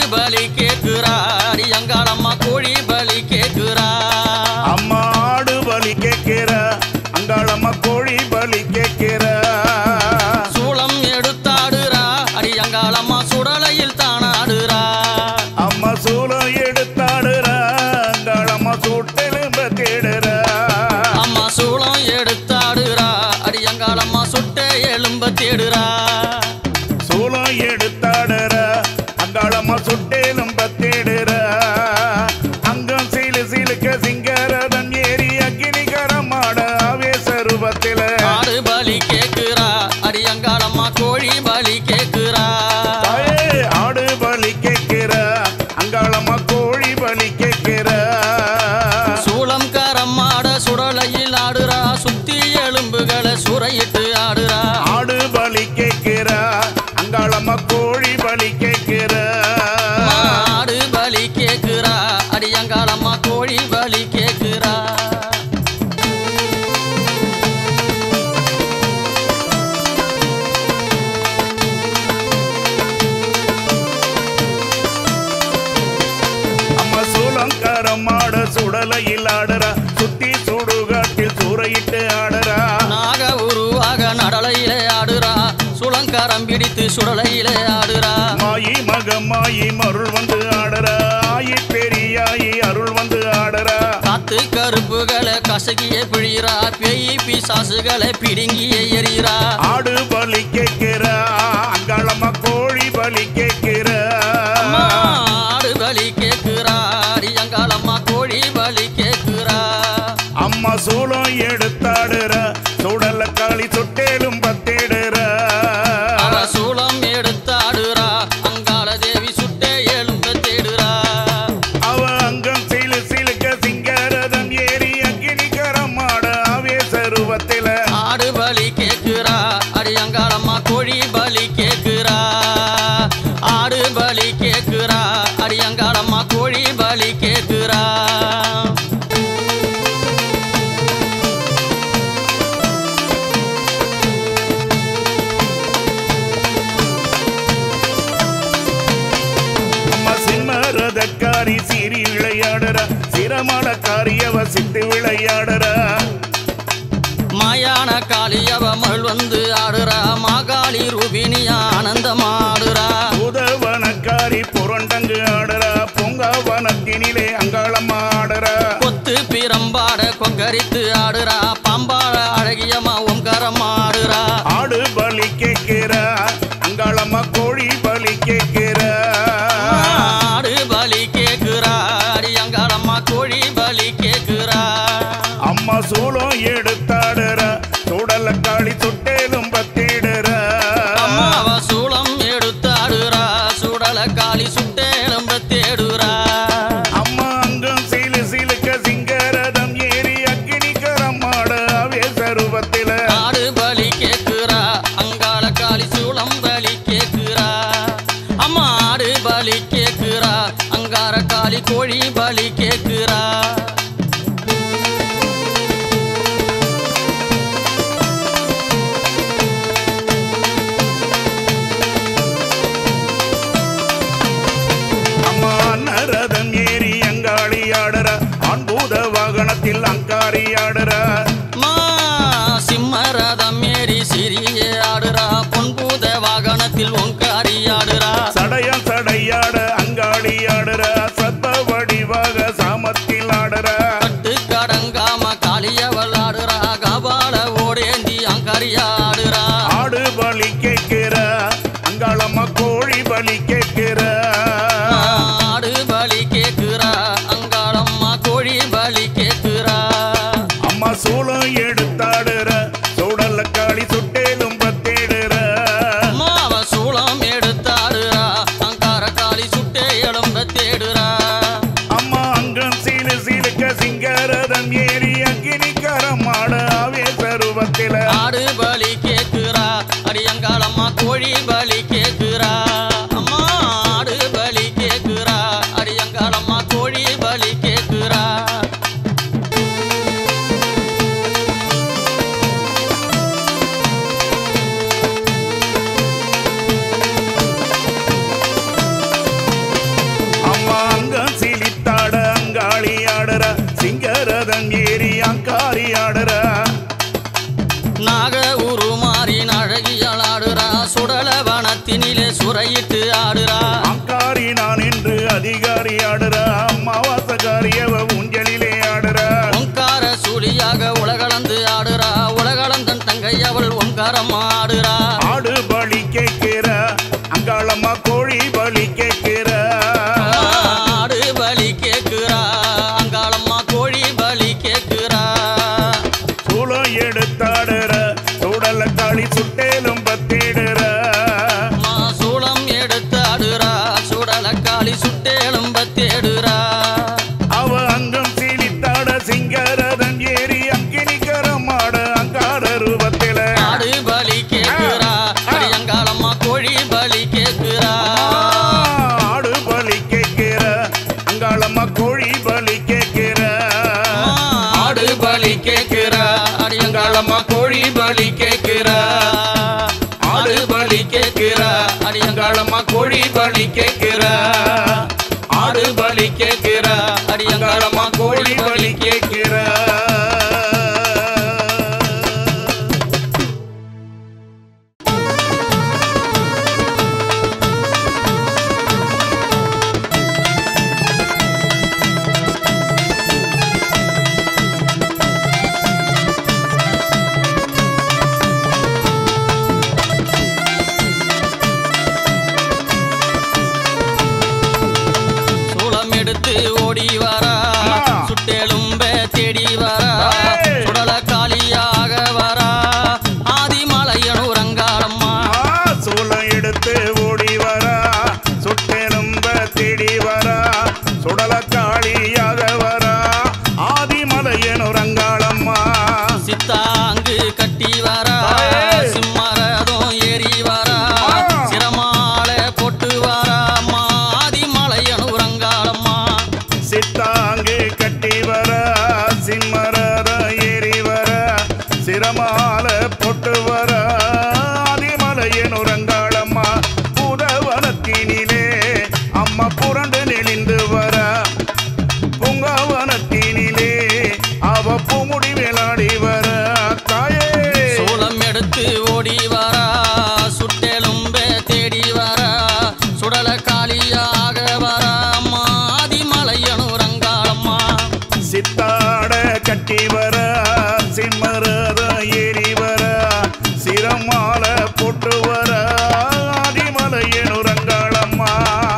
பலி கேக்குறா அடி அங்காளம்மா கோழி பலி கேக்குறா அம்மா ஆடு பலி கேட்கிற அங்காளம்மா கோழி பலி கேட்கிற சூளம் எடுத்தாடுறா அடி அங்காளம்மா சுடலையில் தானாடுறா அம்மா சூலம் எடுத்தாடுற அங்காளம்மா சூட்டெலும்ப தேடுற அம்மா சூளம் எடுத்தாடுறா அடி அங்காளம்மா சுட்ட எலும்ப தேடுறா சூலம் எடுத்தாடுற அங்காளம்மா சுட்டெலும்ப தேடுற அங்கம் சீலு சீலுக்க சிங்கரதன் ஏறி அக்கினிகரமாட ஆவேச ரூபத்தில ஆடு பலி கேக்குறா அடி அங்காளம்மா கோழி பலி கேக்குறா தாயே, ஆடு பலி கேட்கிற அங்காளம்மா கோழி பலி கேட்கிற சூளம் கரமாட சுடலையில் ஆடுறா சுத்தி எலும்புகளை சுரையிட்டு ஆடுறா ஆடு பலி கேட்கிற அங்காளம்மா கோழி பலி கேட்கிற ஆடு பலி கேக்குறா அடி அங்காளம்மா கோழி பலி கேக்குறா அம்மா சூலங்காரம் ஆட சுடலையில் ஆடுறா சுத்தி சுடுகாட்டில் சூறையிட்டு ஆடுறா நாக உருவாக நடலையிலே ஆடுறா சுளங்காரம் பிடித்து சுடலையிலே ஆடுறா மாயி மகம் மாயி மருள் வந்து ஆடுறா ஆயி பெரியாயி அருள் வந்து ஆடுறா காத்து கருப்புகளை கசக்கியே பிழிறா பேய் பிசாசுகளை பிடுங்கியே எறிகிறா ஆடு பலி கேட்கிற அங்காளம்மா கோழி பலி கேட்கிற அம்மா, ஆடு பலி கேக்குறா அடி அங்காளம்மா கோழி பலி கேக்குறா அம்மா சூளம் எடுத்தாடுற சுடல காளி சுட்டேலும் பத்தேடுற அவ சூளம் எடுத்தாடுறா அங்காள தேவி சுட்டே எலும்ப தேடுறா அவ அங்கம் சீலு சீலுக்க சிங்கரதம் ஏறி அக்கினிகரம் ஆட ஆவேச ரூபத்தில ஆடு பலி கேக்குறா அடி அங்காளம்மா கோழி பலி கேக்குறா ஆடு பலி கேக்குறா அடி அங்காளம்மா கோழி பலி கேக்குறா அம்மா சிம்மரதக்காரி சீறி விளையாடுற சிரமணக்காரி அவ சித்து விளையாடுற மாயான காளியவ மகள் வந்து ஆடுறா மாகாளி ரூபினி ஆனந்தமாடுறா உதவனக்காரி புரண்டங்கு ஆடுற பொங்கவனத்தினிலே அங்காளம் ஆடுற கொத்து பிரம்பாட கொக்கரித்து ஆடுறா பாம்பாட அழகியம்மா ஓம்காரம் ஆடுறா ஆடு பலி கேட்கிற அங்காளம்மா கோழி பலி கேட்கிற ஆடு பலி கேக்குறா அடி அங்காளம்மா கோழி பலி கேக்குறா அம்மா சூளம் எடுத்தாடுற சுடல காளி சுட்டேலும் பத்திடுற அம்மாவ சூளம் எடுத்தாடுறா சுடல காளி சுட்டே எலும்ப தேடுறா அம்மா அங்கம் சீலு சீலுக்க சிங்கரதம் ஏறி அக்கினிகரம் ஆட ஆவேச ரூபத்தில ஆடு பலி கேக்குறா அங்காள காளி சூளம் பலி கேக்குறா அம்மா ஆடு பலி கேக்குறா அங்கார காளி கோழி பலி கேக்குறா அம்மா நரதம் ஏறி அங்காளி ஆடுற ஆண்பூத வாகனத்தில் அங்காரி ஆடுற மா சிம்மரதம் ஏறி சிறிய ஆடுறா பொன்பூத வாகனத்தில் ஓங்காரி ஆடுறா சடையம் சடையாட அங்காளி ஆடுற சத்த வடிவாக சாமத்தில் ஆடுற கட்டு கடங்காம காளியவள் ஆடுறா கபால ஓடேந்தி அங்காரியா ஆடுறா ஆடு பலி கேட்கிற அங்காளம்மா கோழி பலி கேட்கிற ஆடு பலி கேக்குறா அங்காளம்மா கோழி பலி கேக்குறா அம்மா சூளம் எடுத்தாடுற சுடல காளி சுட்டேலும் பத்தேடுற அம்மாவ சூளம் எடுத்தாடுறா அங்கார காளி சுட்டே எலும்ப தேடுறா அம்மா அங்கம் சீலு சீலுக்க சிங்கரதம் ஏறி அக்கினிகரம் ஆட ஆவேச ரூபத்தில ஆடு பலி கேக்குறா அடி அங்காளம்மா கோழி பலி கேக்குறா அம்மா ஆடு பலி கேக்குறா அடி அங்காளம்மா கோழி பலி கேக்குறா சுரையிட்டு ஆடுறா அங்காரி நான் என்று அதிகாரி ஆடுறா அம்மாவாசகாரி அவ ஊஞ்சலிலே ஆடுறா ஓங்கார சூழியாக உலகளந்து ஆடுறா உலகளந்தன் தங்கை அவள் ஓங்காரமா ஆடுறா ஆடு பலி கேட்கிற அங்காளம்மா கோழி பலி கேட்கிற ஆடு பலி கேக்குறா அங்காளம்மா கோழி பலி கேக்குறா சூளம் எடுத்தாடுற சுடல காளி சுட்டேலும் பத்திடுற அம்மா சூளம் எடுத்து ஆடுறா சுடலக்காளி சுட்டேலும்ப தேடுறா அவ அங்கம் சீலித்தாட சிங்கரதன் ஏறி அங்கினிக்கரமாட அங்கார ரூபத்தில ஆடு பலி கேக்குறா அடி அங்காளம்மா கோழி பலி கேக்குறா ஆடு பலி கேட்கிற அங்காளம்மா கோழி பலி கேட்கிற ஆடு பலி கேக்குறா அடி அங்காளம்மா கோழி பலி கேக்குறா ஆடு பலி கேக்குறா அடி அங்காளம்மா கோழி பலி கேக்குறா ஆடு பலி கேக்குறா அடி அங்காளம்மா கோழி பலி கேக்குறா சூளம் எடுத்து ஓடி வரா அம்மா. சுட்டெலும்ப தேடி வரா ஏய். சுடல காளியாக வரா ஆதிமலையனூர் அங்காளம்மா ஆ, சூளம் எடுத்து ஓடி வரா சுட்டெலும்ப தேடி வரா சுடல காளியாக வரா ஆதிமலையனு ரங்காளம்மா சித்தாங்கு கட்டி வரா ஏய். சிம்மரதம் ஏறி வரா ஆ. சிரமால போட்டு வரா ஆதிமலையனூர் அங்காளம்மா சித்தாங்கு கட்டி வரா சிம்மரத ஏறி வரா சிரமால பொட்டு வரா ஆதிமலையனு ரங்காளம்மா புதவனத்தினிலே அம்மா புரண்டு நெளிந்து வரா பூங்காவனத்தினிலே அவ பூமுடி விளாடி வர தாயே சூளம் எடுத்து ஓடி வரா சுட்டெலும்ப தேடி வரா சுடல காளியாக வரா ஆதிமலையனூர் அங்காளம்மா சித்தாட கட்டி வர சிம்மரத ஏறி வர சிரமால போட்டு வர ஆதிமலையனு ரங்காளம்மா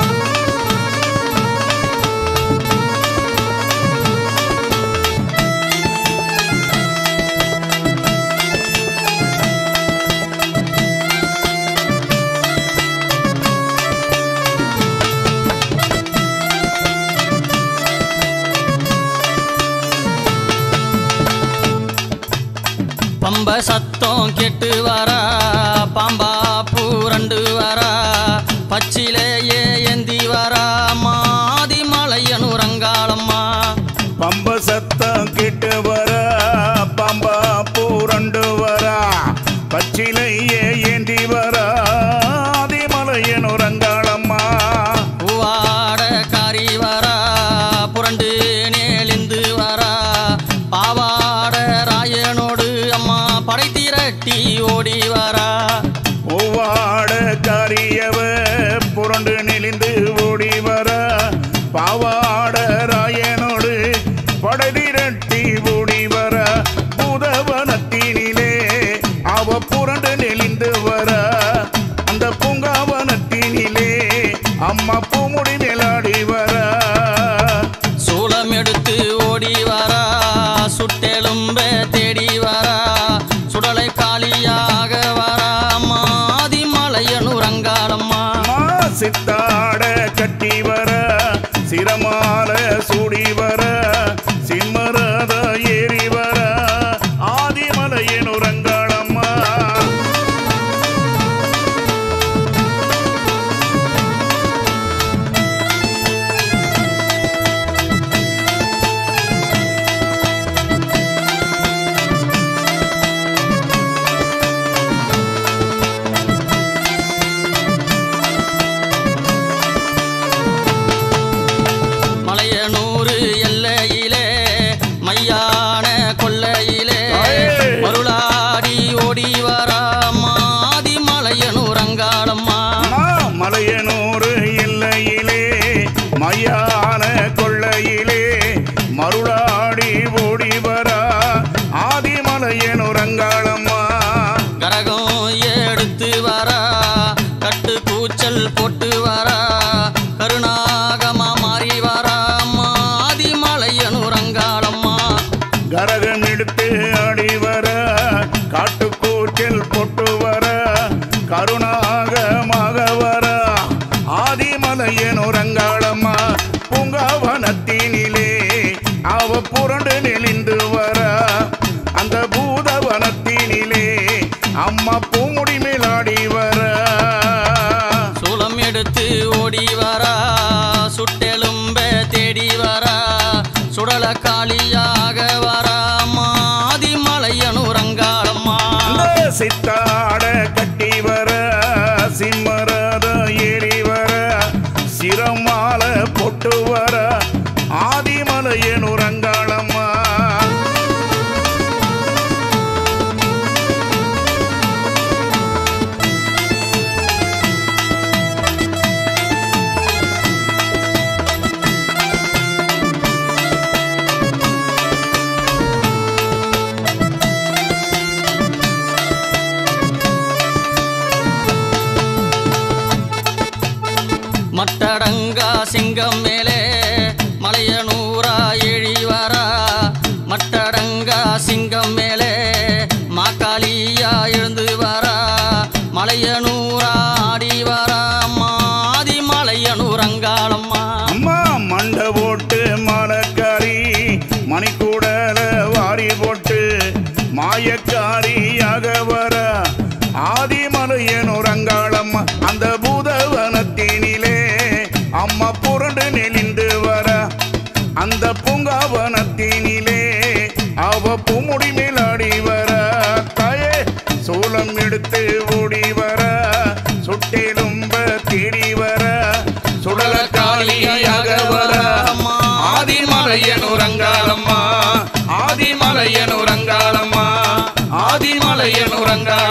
பம்ப சத்தம் கேட்டு வரா பாம்பா பூரண்டு வரா பச்சிலேயே ஏந்தி வரா மாதிமலையனூர் அங்காளம்மா பம்ப சத்தம் கேட்டு வர பம்பா பூரண்டு வர பச்சிலையே ஏந்தி வர ஆதிமலையனு ரங்காளம்மா பூவாட காரி வரா புரண்டு நேலிந்து வரா பாவாட ராயனோடு அம்மா படை திரட்டி ஓடி வரா ஒவ்வாட காரியவ புரண்டு நெளிந்து ஓடி வர பாவாட ராயனோடு படதிரட்டி ஓடி வர பூதவனத்தினிலே அவ புரண்டு நெளிந்து வர அந்த பூங்காவனத்தினிலே அம்மா பூமுடி மேலாடி வர சூளம் எடுத்து ஓடி வரா சுட்டெலும்ப தேடி வரா சுடலை காளியாக வரா மாதிமலையனூர் அங்காளம்மா அம்மா சித்தாட கட்டி வர சிரமால சூடி வர சிம்மரத ஏறி வர ஆதிமலையனு ரங்காளம்மா ரங்காளம்மா பூங்காவனத்தினிலே அவ புரண்டு நெளிந்து வர அந்த பூதவனத்தினிலே அம்மா பூமுடி மேலாடி வர சூலம் எடுத்து ஓடி வரா சுட்டெலும்ப தேடி வரா சுடல காளியாக வரா மாதி மலையனுரங்காளம்மா அந்த சித்தாட கட்டி வர சிம்மரத ஏறி வர சிரமால பொட்டு வர ஆதிமலையனு ரங்காளம்மா மட்டடங்கா சிங்கம் மேலே மலையனூரா எழி வரா மட்டடங்கா சிங்கம் மேலே மாக்காளியா எழுந்து வரா மலையனூரா ஆடி வரா மாதி மலையனூரங்காளம்மா அம்மா மண்ட போட்டு மலக்காரி மணிக்கூடல வாரி போட்டு மாயக்காரியாக வர ஆதிமலையனு ரங்காளம்மா அந்த பூதவனத்தினிலே அம்மா புரண்டு நெளிந்து வர அந்த பூங்காவனத்தினிலே அவ பூமுடி மேலாடி வர தாயே சூலம் எடுத்து ஓடி வர சுட்டெலும்ப தேடி வர சுடல காளியாக வர ஆதிமலையனு ரங்காளம்மா ஆதிமலையனு ரங்காளம்மா ஆதிமலையனு ரங்காளம்மா